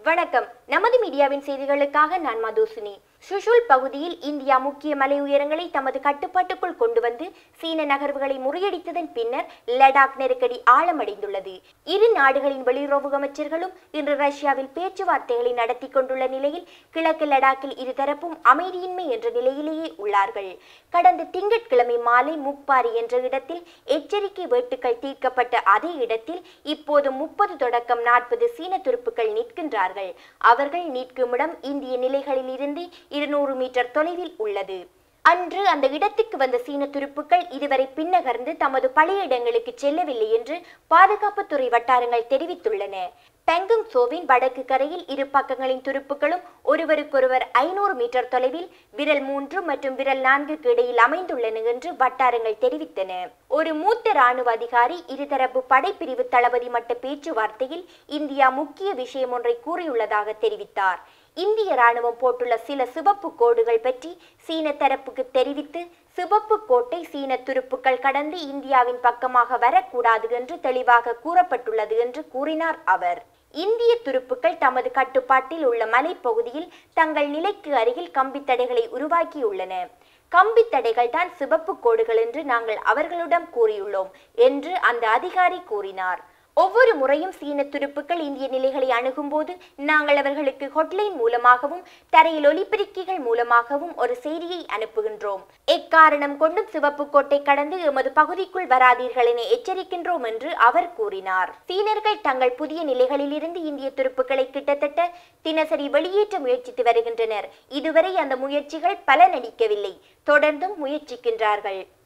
வணக்கம் நமது மீடியாவின் செய்திகளுக்காக நான் மதுசுனி சுஷுல் பகுதியில் இந்தியா முக்கிய மலை உயரங்களை தமது கட்டுப்பாட்டுக்குள் கொண்டு வந்து சீன நகர்வுகளை முறியடித்ததன் பின்னர் லடாக் நெருக்கடி ஆழமடைந்துள்ளது இரு நாடுகளின் வெளியுறவு அமைச்சர்களும் இன்று ரஷ்யாவில் பேச்சுவார்த்தைகளை நடத்தி கொண்டுள்ள நிலையில் கிழக்கு லடாக்கில் இருதரப்பும் அமைதியின்மை என்ற நிலையிலேயே உள்ளார்கள் கடந்த திங்கட்கிழமை மாலை முப்பாரி என்ற இடத்தில் எச்சரிக்கை வேட்டுக்கள் தீர்க்கப்பட்ட அதே இடத்தில் இப்போது முப்பது தொடக்கம் நாற்பது சீன துருப்புக்கள் நிற்கின்றார்கள் அவர்கள் நிற்கும் இடம் இந்திய நிலைகளில் இருந்து இருநூறு மீட்டர் தொலைவில் உள்ளது அன்று அந்த இடத்துக்கு வந்த சீன துருப்புக்கள் இதுவரை பின்னகர்ந்து தமது பழைய இடங்களுக்கு செல்லவில்லை என்று பாதுகாப்புத்துறை வட்டாரங்கள் தெரிவித்துள்ளன பெங்குங் சோவின் வடக்கு கரையில் இரு பக்கங்களின் துருப்புகளும் ஒருவருக்கொருவர் ஐநூறு மீட்டர் தொலைவில் விரல் மூன்று மற்றும் விரல் நான்குக்கு இடையில் அமைந்துள்ளன என்று வட்டாரங்கள் தெரிவித்தன ஒரு மூத்த ராணுவ அதிகாரி இருதரப்பு படைப்பிரிவு தளபதி மட்ட பேச்சுவார்த்தையில் இந்தியா முக்கிய விஷயம் ஒன்றை கூறியுள்ளதாக தெரிவித்தார் இந்திய ராணுவம் போட்டுள்ள சில சிவப்பு கோடுகள் பற்றி சீன தரப்புக்கு தெரிவித்து சிவப்பு கோட்டை சீன துருப்புக்கள் கடந்து இந்தியாவின் பக்கமாக வரக்கூடாது என்று தெளிவாக கூறப்பட்டுள்ளது என்று கூறினார் அவர் இந்திய துருப்புக்கள் தமது கட்டுப்பாட்டில் உள்ள மலைப்பகுதியில் தங்கள் நிலைக்கு அருகில் கம்பித்தடைகளை உருவாக்கியுள்ளன கம்பித்தடைகள் தான் சிவப்பு கோடுகள் என்று நாங்கள் அவர்களிடம் கூறியுள்ளோம் என்று அந்த அதிகாரி கூறினார் ஒவ்வொரு முறையும் சீன துருப்புக்கள் இந்திய நிலைகளை அணுகும்போது நாங்கள் அவர்களுக்கு ஹொட்லைன் மூலமாகவும் தரையில் ஒலிபெருக்கிகள் மூலமாகவும் ஒரு செய்தியை அனுப்புகின்றோம் எக்காரணம் கொண்டும் சிவப்பு கோட்டை கடந்து எமது பகுதிக்குள் வராதீர்கள் என எச்சரிக்கின்றோம் என்று அவர் கூறினார் சீனர்கள் தங்கள் புதிய நிலைகளில் இருந்து இந்திய துருப்புக்களை கிட்டத்தட்ட தினசரி வெளியேற்ற முயற்சித்து வருகின்றனர் இதுவரை அந்த முயற்சிகள் பலனளிக்கவில்லை தொடர்ந்தும் முயற்சிக்கின்றார்கள்